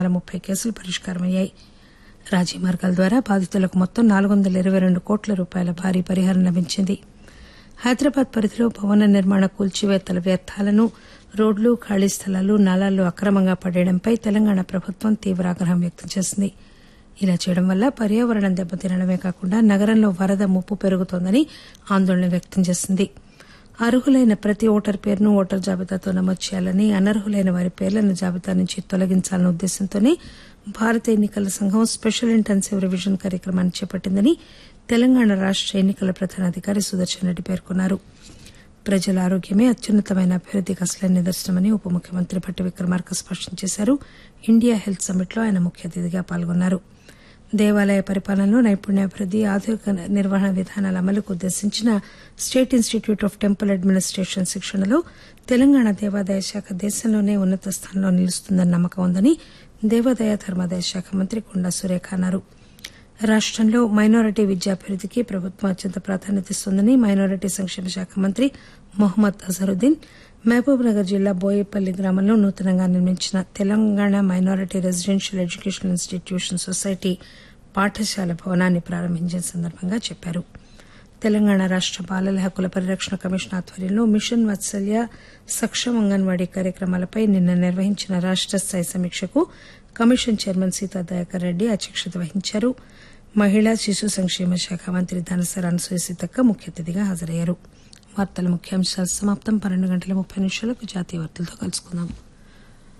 ముప్పై కేసులు పరిష్కారమయ్యాయి రాజీ మార్గాల ద్వారా బాధితులకు మొత్తం నాలుగు వందల ఇరవై రెండు కోట్ల రూపాయల భారీ పరిహారం లభించింది హైదరాబాద్ పరిధిలో భవన నిర్మాణ కూల్చివేతల వ్యర్థాలను రోడ్లు ఖాళీ స్థలాలు నాలాల్లో అక్రమంగా పడేయడంపై తెలంగాణ ప్రభుత్వం తీవ్ర ఆగ్రహం వ్యక్తం చేసింది ఇలా చేయడం వల్ల పర్యావరణం దెబ్బతినడమే కాకుండా నగరంలో వరద ముప్పు పెరుగుతోందని ఆందోళన వ్యక్తం చేసింది అర్హులైన ప్రతి ఓటరు పేరును ఓటరు జాబితాతో నమోదు చేయాలని అనర్హులైన వారి పేర్లను జాబితా నుంచి తొలగించాలన్న ఉద్దేశంతోనే భారత ఎన్నికల సంఘం స్పెషల్ ఇంటెన్సివ్ రివిజన్ కార్యక్రమాన్ని చేపట్టిందని తెలంగాణ రాష్ట ఎన్నికల ప్రధానాధికారి సుదర్శన్ రెడ్డి పేర్కొన్నారు ప్రజల ఆరోగ్యమే అత్యున్నతమైన అభివృద్దికి అసలైన నిదర్శనమని ఉప ముఖ్యమంత్రి భట్టి విక్రమార్క స్పష్టం చేశారు ఇండియా హెల్త్ సమ్మిట్ లో ఆయన ముఖ్య అతిథిగా పాల్గొన్నారు దేవాలయ పరిపాలనలో నైపుణ్యాభివృద్ది ఆధునిక నిర్వహణ విధానాల అమలుకు ఉద్దేశించిన state institute of temple administration శిక్షణలో తెలంగాణ దేవాదాయ శాఖ దేశంలోనే ఉన్నత స్థానంలో నిలుస్తుందన్న నమ్మకం ఉందని దేవాదాయ ధర్మాదాయ శాఖ మంత్రి కొండా సురేఖ అన్నారు రాష్టంలో మైనారిటీ విద్యాభివృద్దికి ప్రభుత్వం అత్యంత ప్రాధాన్యత ఇస్తోందని మైనారిటీ సంక్షేమ శాఖ మంత్రి మొహమ్మద్ అజరుద్దీన్ మహబూబ్ నగర్ జిల్లా బోయేపల్లి గ్రామంలో నూతనంగా నిర్మించిన Telangana minority residential educational institution society పాఠశాల భవనాన్ని ప్రారంభించిన సందర్భంగా చెప్పారు తెలంగాణ రాష్ట బాలల హక్కుల పరిరక్షణ కమిషన్ ఆధ్వర్యంలో మిషన్ వాత్సల్య సక్షం అంగన్వాడీ కార్యక్రమాలపై నిన్న నిర్వహించిన రాష్ట స్థాయి సమీక్షకు కమిషన్ చైర్మన్ సీతా దయాకర్ రెడ్డి అధ్యక్షత వహించారు మహిళా శిశు సంక్షేమ శాఖ మంత్రి ధనసర అనసూయ సీతక్క ముఖ్య అతిథిగా హాజరయ్యారు వార్తల ముఖ్యాంశాలు సమాప్తం పన్నెండు గంటల ముప్పై నిమిషాలకు జాతీయ వార్తలతో కలుసుకుందాం